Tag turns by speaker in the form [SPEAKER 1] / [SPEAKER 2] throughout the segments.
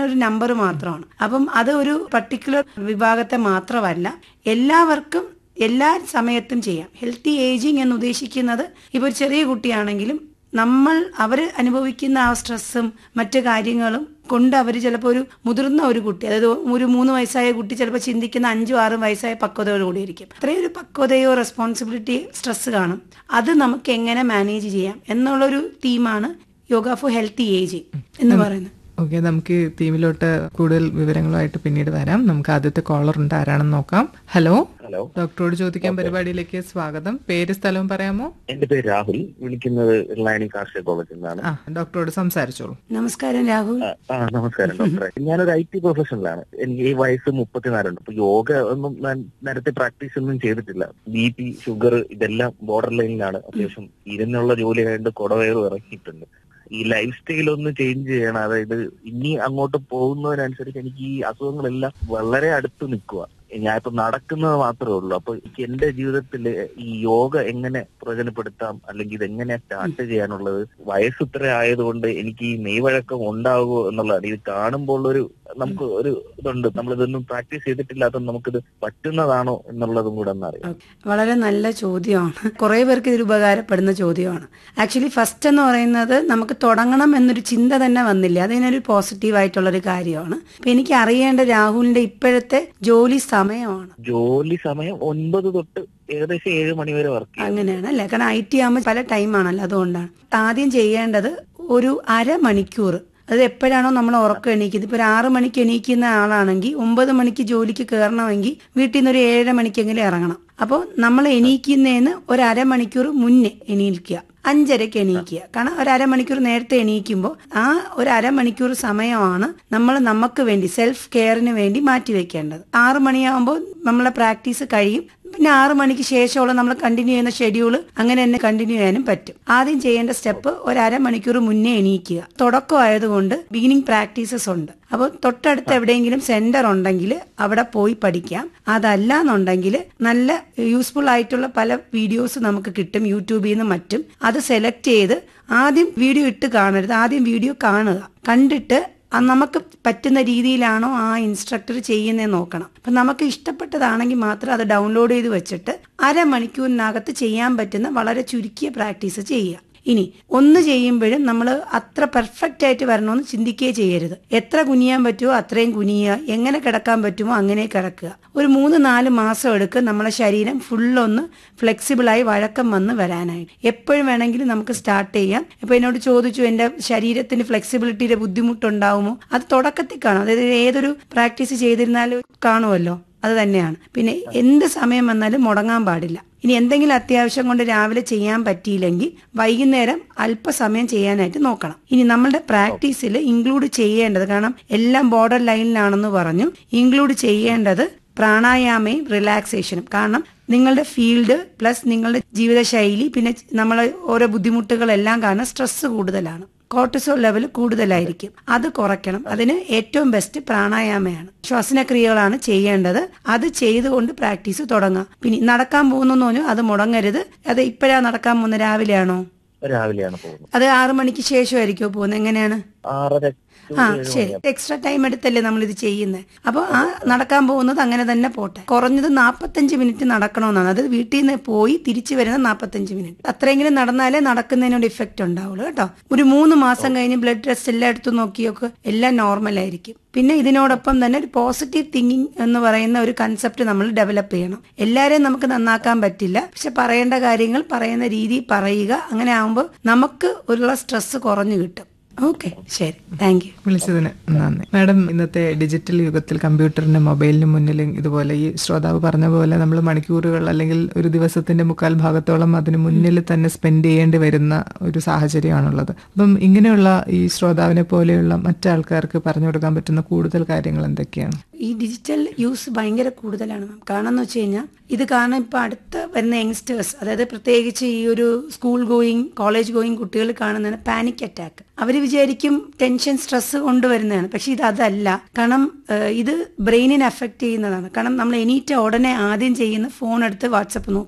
[SPEAKER 1] ഒരു നമ്പർ മാത്രമാണ് അപ്പം അത് ഒരു പർട്ടിക്കുലർ വിഭാഗത്തെ മാത്രമല്ല എല്ലാവർക്കും എല്ലാ സമയത്തും ചെയ്യാം ഹെൽത്തി ഏജിങ് എന്ന് ഉദ്ദേശിക്കുന്നത് ഇപ്പോൾ ഒരു ചെറിയ കുട്ടിയാണെങ്കിലും നമ്മൾ അവർ അനുഭവിക്കുന്ന ആ സ്ട്രെസ്സും മറ്റു കാര്യങ്ങളും കൊണ്ട് അവർ ചിലപ്പോൾ ഒരു മുതിർന്ന ഒരു കുട്ടി അതായത് ഒരു മൂന്ന് വയസ്സായ കുട്ടി ചിലപ്പോൾ ചിന്തിക്കുന്ന അഞ്ചും ആറും വയസ്സായ പക്വതയോടുകൂടി ഇരിക്കും അത്രയും ഒരു പക്വതയോ റെസ്പോൺസിബിലിറ്റി സ്ട്രെസ് കാണും അത് നമുക്ക് എങ്ങനെ മാനേജ് ചെയ്യാം എന്നുള്ളൊരു തീമാണ് യോഗ ഫോർ ഹെൽത്തി ഏജിങ് എന്ന് പറയുന്നത്
[SPEAKER 2] ഓക്കെ നമുക്ക് ഈ തീമിലോട്ട് കൂടുതൽ വിവരങ്ങളുമായിട്ട് പിന്നീട് വരാം നമുക്ക് ആദ്യത്തെ കോളർ ഉണ്ട് ആരാണെന്ന് നോക്കാം ഹലോ
[SPEAKER 3] ഹലോ
[SPEAKER 2] ഡോക്ടറോട് ചോദിക്കാൻ പരിപാടിയിലേക്ക് സ്വാഗതം പേര് സ്ഥലവും പറയാമോ
[SPEAKER 3] എന്റെ പേര് രാഹുൽ വിളിക്കുന്നത് ഇർലാനി കാർഷിക കോളേജിൽ നിന്നാണ്
[SPEAKER 2] ആ ഡോക്ടറോട് സംസാരിച്ചോളൂ
[SPEAKER 1] നമസ്കാരം രാഹുൽ
[SPEAKER 3] ആ, ആ നമസ്കാരം ഡോക്ടറെ ഞാനൊരു ഐ ടി പ്രൊഫഷണലാണ് എനിക്ക് ഈ വയസ്സ് മുപ്പത്തിനാലുണ്ട് അപ്പൊ യോഗ ഒന്നും ഞാൻ നേരത്തെ പ്രാക്ടീസ് ഒന്നും ചെയ്തിട്ടില്ല ബി പി ഷുഗർ ഇതെല്ലാം ബോർഡർ ലൈനിലാണ് അത്യാവശ്യം ഇരുന്നുള്ള ജോലി ആയതുകൊണ്ട് കുടവയറും ഇറക്കിയിട്ടുണ്ട് ഈ ലൈഫ് സ്റ്റൈൽ ഒന്ന് ചേഞ്ച് ചെയ്യണം അതായത് ഇനി അങ്ങോട്ട് പോകുന്നതിനനുസരിച്ച് എനിക്ക് ഈ അസുഖങ്ങളെല്ലാം വളരെ അടുത്ത് നിൽക്കുക ഞാൻ ഇപ്പൊ നടക്കുന്നത് മാത്രമേ ഉള്ളൂ അപ്പൊ എനിക്ക് എന്റെ ജീവിതത്തിൽ ഈ യോഗ എങ്ങനെ പ്രയോജനപ്പെടുത്താം അല്ലെങ്കിൽ ഇത് എങ്ങനെ സ്റ്റാർട്ട് ചെയ്യാനുള്ളത് വയസ്സ് ഇത്ര ആയതുകൊണ്ട് എനിക്ക് ഈ മെയ്വഴക്കം ഉണ്ടാകുമോ എന്നുള്ളതാണ് ഇത് കാണുമ്പോൾ ഒരു നമുക്ക് ഒരു ഇതുണ്ട് നമ്മളിതൊന്നും പ്രാക്ടീസ് ചെയ്തിട്ടില്ലാത്ത നമുക്കിത് പറ്റുന്നതാണോ എന്നുള്ളതും കൂടെ ഒന്നറിയാം
[SPEAKER 1] വളരെ നല്ല ചോദ്യമാണ് കുറേ പേർക്ക് ഇതിൽ ഉപകാരപ്പെടുന്ന ചോദ്യമാണ് ആക്ച്വലി ഫസ്റ്റ് എന്ന് പറയുന്നത് നമുക്ക് തുടങ്ങണം എന്നൊരു ചിന്ത തന്നെ വന്നില്ല അതിനൊരു പോസിറ്റീവ് ആയിട്ടുള്ളൊരു കാര്യമാണ് അപ്പൊ എനിക്ക് അറിയേണ്ട രാഹുലിന്റെ ഇപ്പോഴത്തെ ജോലി സമയമാണ്
[SPEAKER 3] ജോലി സമയം ഒൻപത് തൊട്ട് ഏകദേശം ഏഴ് മണി വരെ വർക്ക് ചെയ്യും
[SPEAKER 1] അങ്ങനെയാണ് അല്ലേ കാരണം ഐ ടി ആകുമ്പോൾ പല ടൈമാണല്ലോ അതുകൊണ്ടാണ് ആദ്യം ചെയ്യേണ്ടത് ഒരു അരമണിക്കൂർ അത് എപ്പോഴാണോ നമ്മൾ ഉറക്കം എണീക്കുന്നത് ഇപ്പോൾ ഒരു ആറ് മണിക്ക് എണീക്കുന്ന ആളാണെങ്കിൽ ഒമ്പത് മണിക്ക് ജോലിക്ക് കയറണമെങ്കിൽ വീട്ടിൽ നിന്ന് ഒരു ഏഴര മണിക്കെങ്കിലും ഇറങ്ങണം അപ്പോൾ നമ്മൾ എണീക്കുന്നതിന് ഒരു അരമണിക്കൂർ മുന്നേ എണീക്കുക അഞ്ചരക്ക് എണീക്കുക കാരണം ഒരു അരമണിക്കൂർ നേരത്തെ എണീക്കുമ്പോൾ ആ ഒരു അരമണിക്കൂർ സമയമാണ് നമ്മൾ നമുക്ക് വേണ്ടി സെൽഫ് കെയറിന് വേണ്ടി മാറ്റി വെക്കേണ്ടത് ആറ് മണിയാകുമ്പോൾ നമ്മളെ പ്രാക്ടീസ് കഴിയും പിന്നെ ആറ് മണിക്ക് ശേഷമുള്ള നമ്മൾ കണ്ടിന്യൂ ചെയ്യുന്ന ഷെഡ്യൂൾ അങ്ങനെ തന്നെ കണ്ടിന്യൂ ചെയ്യാനും പറ്റും ആദ്യം ചെയ്യേണ്ട സ്റ്റെപ്പ് ഒരു അരമണിക്കൂർ മുന്നേ എണീക്കുക തുടക്കമായതുകൊണ്ട് ബിഗിനിങ് പ്രാക്ടീസസ് ഉണ്ട് അപ്പോൾ തൊട്ടടുത്ത് എവിടെയെങ്കിലും സെന്റർ ഉണ്ടെങ്കിൽ അവിടെ പോയി പഠിക്കാം അതല്ല എന്നുണ്ടെങ്കിൽ നല്ല യൂസ്ഫുൾ ആയിട്ടുള്ള പല വീഡിയോസ് നമുക്ക് കിട്ടും യൂട്യൂബിൽ നിന്ന് മറ്റും അത് സെലക്ട് ചെയ്ത് ആദ്യം വീഡിയോ ഇട്ട് കാണരുത് ആദ്യം വീഡിയോ കാണുക കണ്ടിട്ട് അത് നമുക്ക് പറ്റുന്ന രീതിയിലാണോ ആ ഇൻസ്ട്രക്ടർ ചെയ്യുന്നത് നോക്കണം അപ്പം നമുക്ക് ഇഷ്ടപ്പെട്ടതാണെങ്കിൽ മാത്രം അത് ഡൗൺലോഡ് ചെയ്ത് വെച്ചിട്ട് അരമണിക്കൂറിനകത്ത് ചെയ്യാൻ പറ്റുന്ന വളരെ ചുരുക്കിയ പ്രാക്ടീസ് ചെയ്യുക ഇനി ഒന്ന് ചെയ്യുമ്പോഴും നമ്മൾ അത്ര പെർഫെക്റ്റ് ആയിട്ട് വരണമെന്ന് ചിന്തിക്കുകയേ ചെയ്യരുത് എത്ര കുനിയാൻ പറ്റുമോ അത്രയും കുനിയുക എങ്ങനെ കിടക്കാൻ പറ്റുമോ അങ്ങനെ കിടക്കുക ഒരു മൂന്ന് നാല് മാസം എടുക്കും നമ്മളെ ശരീരം ഫുള്ളൊന്ന് ഫ്ലെക്സിബിളായി വഴക്കം വന്ന് വരാനായിട്ട് എപ്പോഴും വേണമെങ്കിലും നമുക്ക് സ്റ്റാർട്ട് ചെയ്യാം ഇപ്പൊ എന്നോട് ചോദിച്ചു എന്റെ ശരീരത്തിന് ഫ്ലെക്സിബിലിറ്റിയുടെ ബുദ്ധിമുട്ടുണ്ടാവുമോ അത് തുടക്കത്തിൽ കാണും അതായത് ഏതൊരു പ്രാക്ടീസ് ചെയ്തിരുന്നാലും കാണുമല്ലോ അത് തന്നെയാണ് പിന്നെ എന്ത് സമയം വന്നാലും മുടങ്ങാൻ പാടില്ല ഇനി എന്തെങ്കിലും അത്യാവശ്യം കൊണ്ട് രാവിലെ ചെയ്യാൻ പറ്റിയില്ലെങ്കിൽ വൈകുന്നേരം അല്പസമയം ചെയ്യാനായിട്ട് നോക്കണം ഇനി നമ്മളുടെ പ്രാക്ടീസിൽ ഇൻക്ലൂഡ് ചെയ്യേണ്ടത് കാരണം എല്ലാം ബോർഡർ ലൈനിലാണെന്ന് പറഞ്ഞു ഇൻക്ലൂഡ് ചെയ്യേണ്ടത് പ്രാണായാമയും റിലാക്സേഷനും കാരണം നിങ്ങളുടെ ഫീൽഡ് പ്ലസ് നിങ്ങളുടെ ജീവിതശൈലി പിന്നെ നമ്മളെ ഓരോ ബുദ്ധിമുട്ടുകളെല്ലാം കാരണം സ്ട്രെസ് കൂടുതലാണ് കോർട്ടിസോൾ ലെവൽ കൂടുതലായിരിക്കും അത് കുറയ്ക്കണം അതിന് ഏറ്റവും ബെസ്റ്റ് പ്രാണായാമയാണ് ശ്വസനക്രിയകളാണ് ചെയ്യേണ്ടത് അത് ചെയ്തുകൊണ്ട് പ്രാക്ടീസ് തുടങ്ങാം പിന്നെ നടക്കാൻ പോകുന്നു പറഞ്ഞു അത് മുടങ്ങരുത് അത് ഇപ്പോഴാ നടക്കാൻ പോകുന്നത് രാവിലെയാണോ
[SPEAKER 3] രാവിലെയാണ് പോകുന്നത്
[SPEAKER 1] അത് ആറു മണിക്ക് ശേഷമായിരിക്കുമോ പോകുന്നത് എങ്ങനെയാണ്
[SPEAKER 3] ആറര to
[SPEAKER 1] ആ
[SPEAKER 3] ഏഴ്
[SPEAKER 1] ശരി എക്സ്ട്രാ ടൈം എടുത്തല്ലേ നമ്മൾ ഇത് ചെയ്യുന്നത് അപ്പോൾ ആ നടക്കാൻ പോകുന്നത് അങ്ങനെ തന്നെ പോട്ടെ കുറഞ്ഞത് നാൽപ്പത്തഞ്ച് മിനിറ്റ് നടക്കണമെന്നാണ് അത് വീട്ടിൽ നിന്ന് പോയി തിരിച്ചു വരുന്നത് നാൽപ്പത്തഞ്ച് മിനിറ്റ് അത്രയെങ്കിലും നടന്നാലേ നടക്കുന്നതിനോട് ഇഫക്റ്റ് ഉണ്ടാവുള്ളൂ കേട്ടോ ഒരു മൂന്ന് മാസം കഴിഞ്ഞ് ബ്ലഡ് ടെസ്റ്റ് എല്ലാം എടുത്തു നോക്കിയൊക്കെ എല്ലാം നോർമൽ ആയിരിക്കും പിന്നെ ഇതിനോടൊപ്പം തന്നെ ഒരു പോസിറ്റീവ് തിങ്കിങ് എന്ന് പറയുന്ന ഒരു കൺസെപ്റ്റ് നമ്മൾ ഡെവലപ്പ് ചെയ്യണം എല്ലാവരെയും നമുക്ക് നന്നാക്കാൻ പറ്റില്ല പക്ഷെ പറയേണ്ട കാര്യങ്ങൾ പറയുന്ന രീതി പറയുക അങ്ങനെ ആകുമ്പോൾ നമുക്ക് ഉള്ള സ്ട്രെസ് കുറഞ്ഞു കിട്ടും ഓക്കെ ശരി താങ്ക് യു
[SPEAKER 2] വിളിച്ചതിന് നന്ദി മാഡം ഇന്നത്തെ ഡിജിറ്റൽ യുഗത്തിൽ കമ്പ്യൂട്ടറിനും മൊബൈലിനും മുന്നിൽ ഇതുപോലെ ഈ ശ്രോതാവ് പറഞ്ഞ പോലെ നമ്മൾ മണിക്കൂറുകൾ അല്ലെങ്കിൽ ഒരു ദിവസത്തിന്റെ മുക്കാൽ ഭാഗത്തോളം അതിന് മുന്നിൽ തന്നെ സ്പെൻഡ് ചെയ്യേണ്ടി വരുന്ന ഒരു സാഹചര്യമാണുള്ളത് അപ്പം ഇങ്ങനെയുള്ള ഈ ശ്രോതാവിനെ പോലെയുള്ള മറ്റാൾക്കാർക്ക് പറഞ്ഞു കൊടുക്കാൻ പറ്റുന്ന കൂടുതൽ കാര്യങ്ങൾ എന്തൊക്കെയാണ്
[SPEAKER 1] ഈ ഡിജിറ്റൽ യൂസ് ഭയങ്കര കൂടുതലാണ് മാം കാരണം എന്ന് വെച്ച് കഴിഞ്ഞാൽ ഇത് കാരണം ഇപ്പൊ അടുത്ത് വരുന്ന യങ്സ്റ്റേഴ്സ് അതായത് പ്രത്യേകിച്ച് ഈ ഒരു സ്കൂൾ ഗോയിങ് കോളേജ് ഗോയിങ് കുട്ടികൾ കാണുന്നതാണ് പാനിക് അറ്റാക്ക് അവർ വിചാരിക്കും ടെൻഷൻ സ്ട്രെസ് കൊണ്ടുവരുന്നതാണ് പക്ഷെ ഇത് അതല്ല കാരണം ഏഹ്, ഇത് ബ്രെയിനിനെ അഫക്റ്റ് ചെയ്യുന്നതാണ് കാരണം നമ്മൾ എണീറ്റ ഉടനെ ആദ്യം ചെയ്യുന്ന ഫോൺ എടുത്ത് വാട്സപ്പ് നോക്കും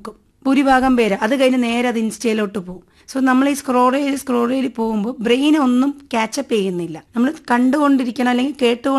[SPEAKER 1] ഭൂരിഭാഗം പേര് അത് കഴിഞ്ഞ് നേരെ അത് ഇൻസ്റ്റയിലോട്ട് പോകും സോ നമ്മൾ ഈ സ്ക്രോൾ ചെയ്ത് സ്ക്രോൾ ചെയ്ത് പോകുമ്പോൾ ബ്രെയിൻ ഒന്നും ക്യാച്ചപ്പ് ചെയ്യുന്നില്ല നമ്മൾ കണ്ടുകൊണ്ടിരിക്കണം അല്ലെങ്കിൽ കേട്ടുകൊണ്ട്